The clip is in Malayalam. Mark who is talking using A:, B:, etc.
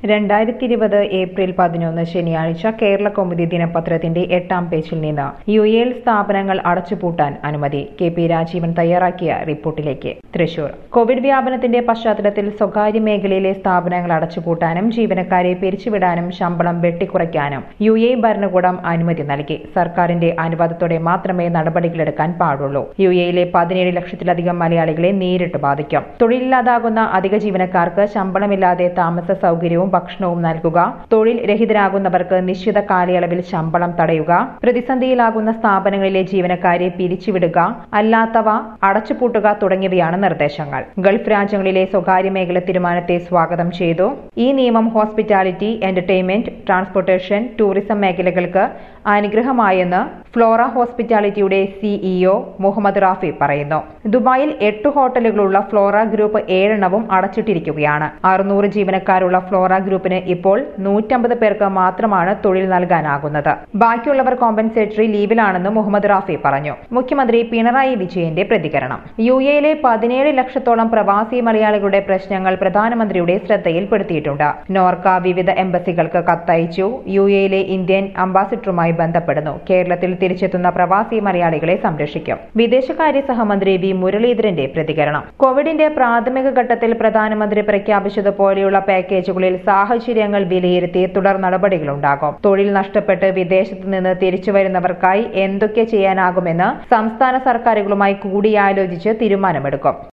A: രണ്ടായിരത്തി ഇരുപത് ഏപ്രിൽ പതിനൊന്ന് ശനിയാഴ്ച കേരള കൗമുദി ദിനപത്രത്തിന്റെ എട്ടാം പേജിൽ നിന്ന് യു എൽ സ്ഥാപനങ്ങൾ അടച്ചുപൂട്ടാൻ അനുമതി കെ പി രാജീവൻ തയ്യാറാക്കിയ റിപ്പോർട്ടിലേക്ക് തൃശൂർ കോവിഡ് വ്യാപനത്തിന്റെ പശ്ചാത്തലത്തിൽ സ്വകാര്യ മേഖലയിലെ സ്ഥാപനങ്ങൾ അടച്ചുപൂട്ടാനും ജീവനക്കാരെ പിരിച്ചുവിടാനും ശമ്പളം വെട്ടിക്കുറയ്ക്കാനും യു എ ഭരണകൂടം അനുമതി നൽകി സർക്കാരിന്റെ അനുവാദത്തോടെ മാത്രമേ നടപടികളെടുക്കാൻ പാടുള്ളൂ യു എയിലെ പതിനേഴ് ലക്ഷത്തിലധികം മലയാളികളെ നേരിട്ട് ബാധിക്കും തൊഴിലില്ലാതാകുന്ന അധിക ജീവനക്കാർക്ക് ശമ്പളമില്ലാതെ താമസ സൗകര്യവും ഭക്ഷണവും നൽകുക തൊഴിൽ രഹിതരാകുന്നവർക്ക് നിശ്ചിത കാലയളവിൽ ശമ്പളം തടയുക പ്രതിസന്ധിയിലാകുന്ന സ്ഥാപനങ്ങളിലെ ജീവനക്കാരെ പിരിച്ചുവിടുക അല്ലാത്തവ അടച്ചുപൂട്ടുക തുടങ്ങിയവയാണ് നിർദ്ദേശങ്ങൾ ഗൾഫ് രാജ്യങ്ങളിലെ സ്വകാര്യ മേഖല തീരുമാനത്തെ സ്വാഗതം ചെയ്തു ഈ നിയമം ഹോസ്പിറ്റാലിറ്റി എന്റർടൈൻമെന്റ് ട്രാൻസ്പോർട്ടേഷൻ ടൂറിസം മേഖലകൾക്ക് അനുഗ്രഹമായെന്ന് ഫ്ലോറ ഹോസ്പിറ്റാലിറ്റിയുടെ സിഇഒ മുഹമ്മദ് റാഫി പറയുന്നു ദുബായിൽ എട്ട് ഹോട്ടലുകളുള്ള ഫ്ലോറ ഗ്രൂപ്പ് ഏഴെണ്ണവും അടച്ചിട്ടിരിക്കുകയാണ് അറുന്നൂറ് ജീവനക്കാരുള്ള ഫ്ലോറ ഗ്രൂപ്പിന് ഇപ്പോൾ നൂറ്റമ്പത് പേർക്ക് മാത്രമാണ് തൊഴിൽ നൽകാനാകുന്നത് ബാക്കിയുള്ളവർ കോമ്പൻസേറ്ററി ലീവിലാണെന്ന് മുഹമ്മദ് റാഫി പറഞ്ഞു മുഖ്യമന്ത്രി പിണറായി വിജയന്റെ പ്രതികരണം യു എയിലെ പതിനേഴ് ലക്ഷത്തോളം പ്രവാസി മലയാളികളുടെ പ്രശ്നങ്ങൾ പ്രധാനമന്ത്രിയുടെ ശ്രദ്ധയിൽപ്പെടുത്തിയിട്ടുണ്ട് നോർക്ക വിവിധ എംബസികൾക്ക് കത്തയച്ചു യു എയിലെ ഇന്ത്യൻ അംബാസിഡറുമായി ബന്ധപ്പെടുന്നു കേരളത്തിൽ തിരിച്ചെത്തുന്ന പ്രവാസി മലയാളികളെ സംരക്ഷിക്കും വിദേശകാര്യ സഹമന്ത്രി വി മുരളീധരന്റെ പ്രതികരണം കോവിഡിന്റെ പ്രാഥമിക ഘട്ടത്തിൽ പ്രധാനമന്ത്രി പ്രഖ്യാപിച്ചതുപോലെയുള്ള പാക്കേജുകളിൽ സാഹചര്യങ്ങൾ വിലയിരുത്തി തുടർ നടപടികളുണ്ടാകും തൊഴിൽ നഷ്ടപ്പെട്ട് വിദേശത്ത് നിന്ന് തിരിച്ചുവരുന്നവർക്കായി എന്തൊക്കെ ചെയ്യാനാകുമെന്ന് സംസ്ഥാന സർക്കാരുകളുമായി കൂടിയാലോചിച്ച് തീരുമാനമെടുക്കും